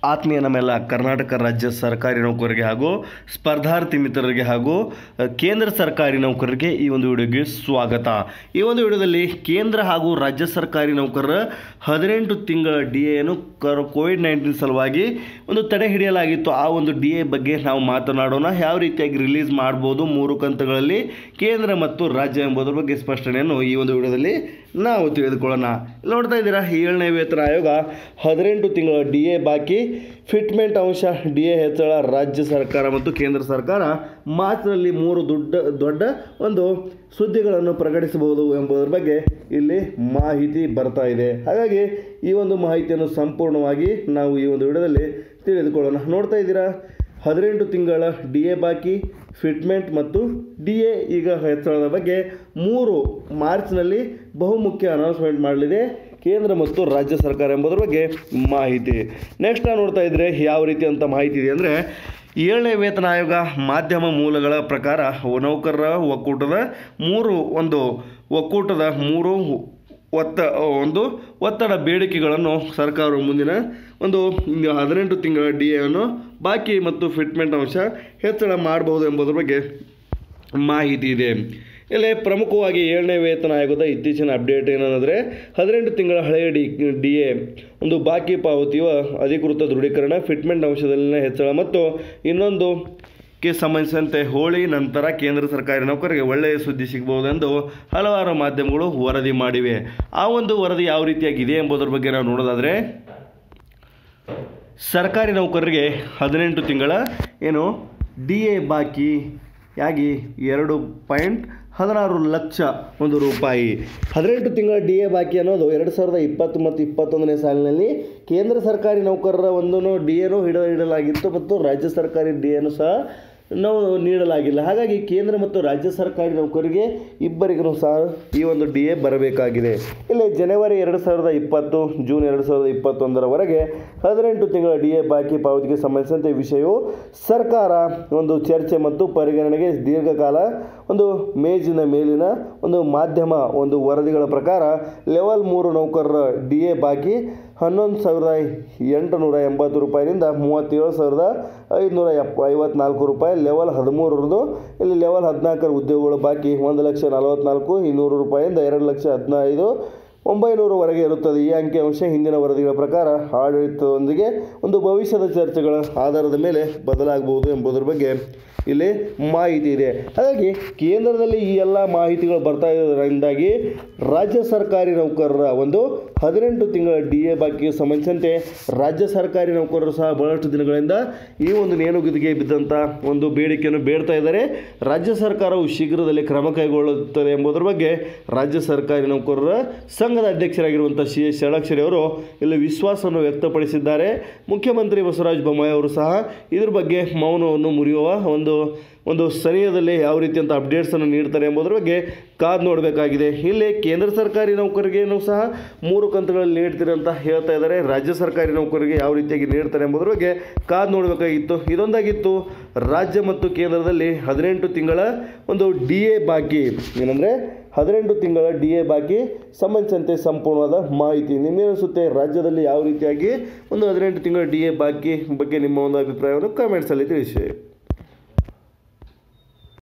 ಆತ್ಮೀಯ ನಮ್ಮೆಲ್ಲ ಕರ್ನಾಟಕ ರಾಜ್ಯ ಸರ್ಕಾರಿ ನೌಕರರಿಗೆ ಹಾಗೂ ಸ್ಪರ್ಧಾರ್ಥಿ ಮಿತ್ರರಿಗೆ ಹಾಗೂ ಅ, ಕೇಂದ್ರ ಸರ್ಕಾರಿ ನೌಕರರಿಗೆ ಈ ಒಂದು ವಿಡಿಯೋಗೆ ಸ್ವಾಗತ ಈ ಒಂದು ವಿಡಿಯೋದಲ್ಲಿ ಕೇಂದ್ರ ಹಾಗೂ ರಾಜ್ಯ ಸರ್ಕಾರಿ ನೌಕರರ ಹದಿನೆಂಟು ತಿಂಗಳ ಡಿ ಎಯನ್ನು ಕರ್ ಕೋವಿಡ್ ನೈನ್ಟೀನ್ ಸಲುವಾಗಿ ಒಂದು ತಡೆ ಹಿಡಿಯಲಾಗಿತ್ತು ಆ ಒಂದು ಡಿ ಎ ಬಗ್ಗೆ ನಾವು ಮಾತನಾಡೋಣ ಯಾವ ರೀತಿಯಾಗಿ ರಿಲೀಸ್ ಮಾಡ್ಬೋದು ಮೂರು ಕಂತುಗಳಲ್ಲಿ ಕೇಂದ್ರ ಮತ್ತು ರಾಜ್ಯ ಎಂಬುದರ ಬಗ್ಗೆ ಸ್ಪಷ್ಟನೆಯನ್ನು ಈ ಒಂದು ವಿಡಿಯೋದಲ್ಲಿ ನಾವು ತಿಳಿದುಕೊಳ್ಳೋಣ ಇಲ್ಲಿ ನೋಡ್ತಾ ಇದ್ದೀರಾ ಏಳನೇ ವೇತನ ಆಯೋಗ ಹದಿನೆಂಟು ತಿಂಗಳ ಡಿ ಎ ಬಾಕಿ ಫಿಟ್ಮೆಂಟ್ ಅಂಶ ಡಿ ಎ ಹೆಚ್ಚಳ ರಾಜ್ಯ ಸರ್ಕಾರ ಮತ್ತು ಕೇಂದ್ರ ಸರ್ಕಾರ ಮಾರ್ಚ್ನಲ್ಲಿ ಮೂರು ದೊಡ್ಡ ದೊಡ್ಡ ಒಂದು ಸುದ್ದಿಗಳನ್ನು ಪ್ರಕಟಿಸಬಹುದು ಎಂಬುದರ ಬಗ್ಗೆ ಇಲ್ಲಿ ಮಾಹಿತಿ ಬರ್ತಾ ಇದೆ ಹಾಗಾಗಿ ಈ ಒಂದು ಮಾಹಿತಿಯನ್ನು ಸಂಪೂರ್ಣವಾಗಿ ನಾವು ಈ ಒಂದು ವಿಡಿಯೋದಲ್ಲಿ ತಿಳಿದುಕೊಳ್ಳೋಣ ನೋಡ್ತಾ ಇದ್ದೀರಾ ಹದಿನೆಂಟು ತಿಂಗಳ ಡಿ ಎ ಬಾಕಿ ಫಿಟ್ಮೆಂಟ್ ಮತ್ತು ಡಿ ಎ ಈಗ ಹೆಚ್ಚಳದ ಬಗ್ಗೆ ಮೂರು ಮಾರ್ಚ್ನಲ್ಲಿ ಬಹುಮುಖ್ಯ ಅನೌನ್ಸ್ಮೆಂಟ್ ಮಾಡಲಿದೆ ಕೇಂದ್ರ ಮತ್ತು ರಾಜ್ಯ ಸರ್ಕಾರ ಎಂಬುದರ ಬಗ್ಗೆ ಮಾಹಿತಿ ನೆಕ್ಸ್ಟ್ ನಾವು ನೋಡ್ತಾ ಇದ್ದರೆ ಯಾವ ರೀತಿ ಅಂತ ಮಾಹಿತಿ ಇದೆ ಅಂದರೆ ಏಳನೇ ವೇತನ ಆಯೋಗ ಮಾಧ್ಯಮ ಮೂಲಗಳ ಪ್ರಕಾರ ನೌಕರರ ಒಕ್ಕೂಟದ ಮೂರು ಒಂದು ಒಕ್ಕೂಟದ ಮೂರು ಒತ್ತ ಒಂದು ಒತ್ತಡ ಬೇಡಿಕೆಗಳನ್ನು ಸರ್ಕಾರ ಮುಂದಿನ ಒಂದು ಹದಿನೆಂಟು ತಿಂಗಳ ಡಿ ಎನ್ನು ಬಾಕಿ ಮತ್ತು ಫಿಟ್ಮೆಂಟ್ ಅಂಶ ಹೆಚ್ಚಳ ಮಾಡಬಹುದು ಎಂಬುದರ ಬಗ್ಗೆ ಮಾಹಿತಿ ಇದೆ ಇಲ್ಲಿ ಪ್ರಮುಖವಾಗಿ ಏಳನೇ ವೇತನ ಆಯೋಗದ ಇತ್ತೀಚಿನ ಅಪ್ಡೇಟ್ ಏನಂದರೆ ಹದಿನೆಂಟು ತಿಂಗಳ ಹಳೆಯ ಡಿ ಡಿ ಎ ಒಂದು ಬಾಕಿ ಪಾವತಿಯ ಅಧಿಕೃತ ದೃಢೀಕರಣ ಫಿಟ್ಮೆಂಟ್ ಅಂಶದಲ್ಲಿನ ಹೆಚ್ಚಳ ಮತ್ತು ಇನ್ನೊಂದು ಕ್ಕೆ ಸಂಬಂಧಿಸಿದಂತೆ ಹೋಳಿ ನಂತರ ಕೇಂದ್ರ ಸರ್ಕಾರಿ ನೌಕರರಿಗೆ ಒಳ್ಳೆಯ ಸುದ್ದಿ ಸಿಗಬಹುದೆಂದು ಹಲವಾರು ಮಾಧ್ಯಮಗಳು ವರದಿ ಮಾಡಿವೆ ಆ ಒಂದು ವರದಿ ಯಾವ ರೀತಿಯಾಗಿದೆ ಎಂಬುದರ ಬಗ್ಗೆ ನಾವು ನೋಡೋದಾದರೆ ಸರ್ಕಾರಿ ನೌಕರರಿಗೆ ಹದಿನೆಂಟು ತಿಂಗಳ ಏನು ಡಿ ಎ ಬಾಕಿಯಾಗಿ ಎರಡು ಪಾಯಿಂಟ್ ಹದಿನಾರು ಲಕ್ಷ ಒಂದು ರೂಪಾಯಿ ಹದಿನೆಂಟು ತಿಂಗಳ ಡಿ ಎ ಬಾಕಿ ಅನ್ನೋದು ಎರಡು ಸಾವಿರದ ಇಪ್ಪತ್ತು ಮತ್ತು ಇಪ್ಪತ್ತೊಂದನೇ ಸಾಲಿನಲ್ಲಿ ಕೇಂದ್ರ ಸರ್ಕಾರಿ ನೌಕರರ ಒಂದು ಡಿ ಎನೂ ಹಿಡ ಇಡಲಾಗಿತ್ತು ಮತ್ತು ರಾಜ್ಯ ಸರ್ಕಾರಿ ಡಿ ಎನು ಸಹ ನಾವು ನೀಡಲಾಗಿಲ್ಲ ಹಾಗಾಗಿ ಕೇಂದ್ರ ಮತ್ತು ರಾಜ್ಯ ಸರ್ಕಾರಿ ನೌಕರಿಗೆ ಇಬ್ಬರಿಗೂ ಸಹ ಈ ಒಂದು ಡಿ ಎ ಬರಬೇಕಾಗಿದೆ ಇಲ್ಲಿ ಜನವರಿ ಎರಡು ಸಾವಿರದ ಇಪ್ಪತ್ತು ಜೂನ್ ಎರಡು ಸಾವಿರದ ಇಪ್ಪತ್ತೊಂದರವರೆಗೆ ಹದಿನೆಂಟು ತಿಂಗಳ ಡಿ ಎ ಬಾಕಿ ಪಾವತಿಗೆ ಸಂಬಂಧಿಸಿದಂತೆ ವಿಷಯವು ಸರ್ಕಾರ ಒಂದು ಚರ್ಚೆ ಮತ್ತು ಪರಿಗಣನೆಗೆ ದೀರ್ಘಕಾಲ ಒಂದು ಮೇಜಿನ ಮೇಲಿನ ಒಂದು ಮಾಧ್ಯಮ ಒಂದು ವರದಿಗಳ ಪ್ರಕಾರ ಲೆವೆಲ್ ಮೂರು ನೌಕರರ ಡಿ ಎ ಬಾಕಿ ಹನ್ನೊಂದು ಸಾವಿರದ ಎಂಟುನೂರ ಎಂಬತ್ತು ರೂಪಾಯಿನಿಂದ ಮೂವತ್ತೇಳು ಸಾವಿರದ ಐದುನೂರ ಎಪ್ ಐವತ್ನಾಲ್ಕು ರೂಪಾಯಿ ಲೆವೆಲ್ ಹದಿಮೂರರದು ಇಲ್ಲಿ ಲೆವೆಲ್ ಹದಿನಾಲ್ಕರ ಉದ್ಯೋಗಗಳು ಬಾಕಿ ಒಂದು ಲಕ್ಷ ನಲವತ್ನಾಲ್ಕು ಇನ್ನೂರು ರೂಪಾಯಿಂದ ಎರಡು ಲಕ್ಷ ಹದಿನೈದು ಒಂಬೈನೂರವರೆಗೆ ಇರುತ್ತದೆ ಈ ಅಂಕಿಅಂಶ ಹಿಂದಿನ ವರದಿಗಳ ಪ್ರಕಾರ ಆಡಳಿತದೊಂದಿಗೆ ಒಂದು ಭವಿಷ್ಯದ ಚರ್ಚೆಗಳ ಆಧಾರದ ಮೇಲೆ ಬದಲಾಗಬಹುದು ಎಂಬುದರ ಬಗ್ಗೆ ಇಲ್ಲಿ ಮಾಹಿತಿ ಇದೆ ಹಾಗಾಗಿ ಕೇಂದ್ರದಲ್ಲಿ ಈ ಎಲ್ಲ ಮಾಹಿತಿಗಳು ಬರ್ತಾ ಇರೋದ್ರಿಂದಾಗಿ ರಾಜ್ಯ ಸರ್ಕಾರಿ ನೌಕರರ ಒಂದು ಹದಿನೆಂಟು ತಿಂಗಳ ಡಿ ಎ ಬಾಕಿಗೆ ಸಂಬಂಧಿಸಿದಂತೆ ರಾಜ್ಯ ಸರ್ಕಾರಿ ನೌಕರರು ಸಹ ಬಹಳಷ್ಟು ದಿನಗಳಿಂದ ಈ ಒಂದು ನೇಣುಗುದಿಗೆ ಬಿದ್ದಂಥ ಒಂದು ಬೇಡಿಕೆಯನ್ನು ಬೇಡ್ತಾ ಇದ್ದಾರೆ ರಾಜ್ಯ ಸರ್ಕಾರವು ಶೀಘ್ರದಲ್ಲಿ ಕ್ರಮ ಕೈಗೊಳ್ಳುತ್ತದೆ ಎಂಬುದರ ಬಗ್ಗೆ ರಾಜ್ಯ ಸರ್ಕಾರಿ ನೌಕರರ ಸಂಘದ ಅಧ್ಯಕ್ಷರಾಗಿರುವಂಥ ಸಿ ಎಸ್ ಷಡಕ್ಷರಿ ಅವರು ಇಲ್ಲಿ ವಿಶ್ವಾಸವನ್ನು ವ್ಯಕ್ತಪಡಿಸಿದ್ದಾರೆ ಮುಖ್ಯಮಂತ್ರಿ ಬಸವರಾಜ ಬೊಮ್ಮಾಯಿ ಅವರು ಸಹ ಇದ್ರ ಬಗ್ಗೆ ಮೌನವನ್ನು ಮುರಿಯುವ ಒಂದು ಒಂದು ಸಮಯದಲ್ಲಿ ಯಾವ ರೀತಿ ಅಂತ ಅಪ್ಡೇಟ್ಸನ್ನು ನೀಡ್ತಾರೆ ಎಂಬುದರ ಬಗ್ಗೆ ಕಾದು ನೋಡಬೇಕಾಗಿದೆ ಇಲ್ಲಿ ಕೇಂದ್ರ ಸರ್ಕಾರಿ ನೌಕರಿಗೇನು ಸಹ ಮೂರು ಕಂತುಗಳಲ್ಲಿ ನೀಡ್ತೀರಿ ಅಂತ ಹೇಳ್ತಾ ಇದ್ದಾರೆ ರಾಜ್ಯ ಸರ್ಕಾರಿ ನೌಕರಿಗೆ ಯಾವ ರೀತಿಯಾಗಿ ನೀಡ್ತಾರೆ ಎಂಬುದರ ಬಗ್ಗೆ ಕಾದು ನೋಡಬೇಕಾಗಿತ್ತು ಇದೊಂದಾಗಿತ್ತು ರಾಜ್ಯ ಮತ್ತು ಕೇಂದ್ರದಲ್ಲಿ ಹದಿನೆಂಟು ತಿಂಗಳ ಒಂದು ಡಿ ಎ ಬಾಕಿ ಏನಂದರೆ ಹದಿನೆಂಟು ತಿಂಗಳ ಡಿ ಎ ಬಾಕಿ ಸಂಬಂಧಿಸಿದಂತೆ ಸಂಪೂರ್ಣವಾದ ಮಾಹಿತಿ ನಿಮ್ಗೇನಿಸುತ್ತೆ ರಾಜ್ಯದಲ್ಲಿ ಯಾವ ರೀತಿಯಾಗಿ ಒಂದು ಹದಿನೆಂಟು ತಿಂಗಳ ಡಿ ಎ ಬಾಕಿ ಬಗ್ಗೆ ನಿಮ್ಮ ಒಂದು ಅಭಿಪ್ರಾಯವನ್ನು ಕಮೆಂಟ್ಸಲ್ಲಿ ತಿಳಿಸಿ